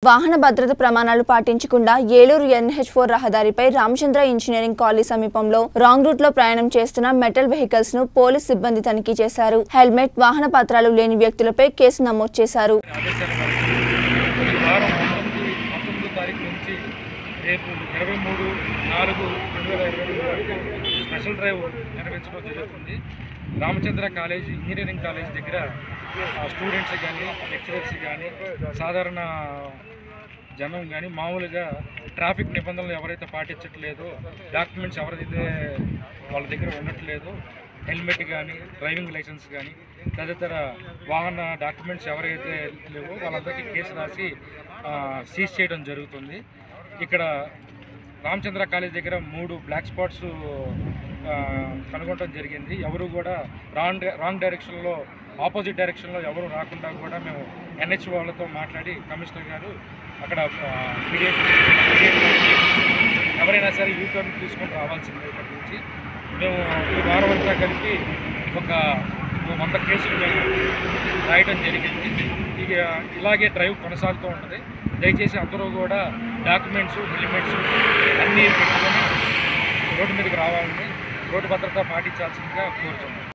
వాహన భద్రత ప్రమాణాలు పాటించకుండా ఏలూరు ఎన్హెచ్ ఫోర్ రహదారిపై రామచంద్ర ఇంజనీరింగ్ కాలేజ్ సమీపంలో రాంగ్ రూట్ లో ప్రయాణం చేస్తున్న మెటల్ వెహికల్స్ ను పోలీస్ సిబ్బంది తనిఖీ చేశారు హెల్మెట్ వాహన పత్రాలు లేని వ్యక్తులపై కేసు నమోదు చేశారు ఆదేశాల మేరకు ఈ వారం పంతొమ్మిది పంతొమ్మిదో తారీఖు నుంచి రేపు ఇరవై మూడు నాలుగు రెండు వేల ఇరవై రెండు వరకు స్పెషల్ డ్రైవ్ నిర్వహించడం జరుగుతుంది రామచంద్ర కాలేజ్ ఇంజనీరింగ్ కాలేజ్ దగ్గర స్టూడెంట్స్ కానీ లెక్చరర్స్ కానీ సాధారణ జనం కానీ మామూలుగా ట్రాఫిక్ నిబంధనలు ఎవరైతే పాటించట్లేదో డాక్యుమెంట్స్ ఎవరైతే వాళ్ళ దగ్గర ఉండట్లేదో హెల్మెట్ కానీ డ్రైవింగ్ లైసెన్స్ కానీ తదితర వాహన డాక్యుమెంట్స్ ఎవరైతే లేవో వాళ్ళందరికీ కేసు రాసి సీజ్ చేయడం జరుగుతుంది ఇక్కడ రామచంద్ర కాలేజ్ దగ్గర మూడు బ్లాక్ స్పాట్స్ ఆ, కనుగొనడం జరిగింది ఎవరు కూడా రాంగ్ రాంగ్ డైరెక్షన్లో ఆపోజిట్ డైరెక్షన్లో ఎవరు రాకుండా కూడా మేము ఎన్హెచ్ వాళ్ళతో మాట్లాడి కమిషనర్ గారు అక్కడ ఆ, మీడియేట్ మీడియేట్ చేసి ఎవరైనా సరే యూ టర్న్ తీసుకొని రావాల్సిందే ఇక్కడి నుంచి మేము ఈ వారం అంతా కలిపి ఒక వంద కేసులు మేము రాయడం జరిగింది ఇక ఇలాగే డ్రైవ్ కొనసాగుతూ ఉంటుంది దయచేసి అందరూ కూడా డాక్యుమెంట్స్ హెల్మెట్స్ అన్నీ పెట్టుకొని రోడ్డు మీదకి రావాలని రోడ్డు భద్రత పాటించాల్సిందిగా కోరుతున్నాం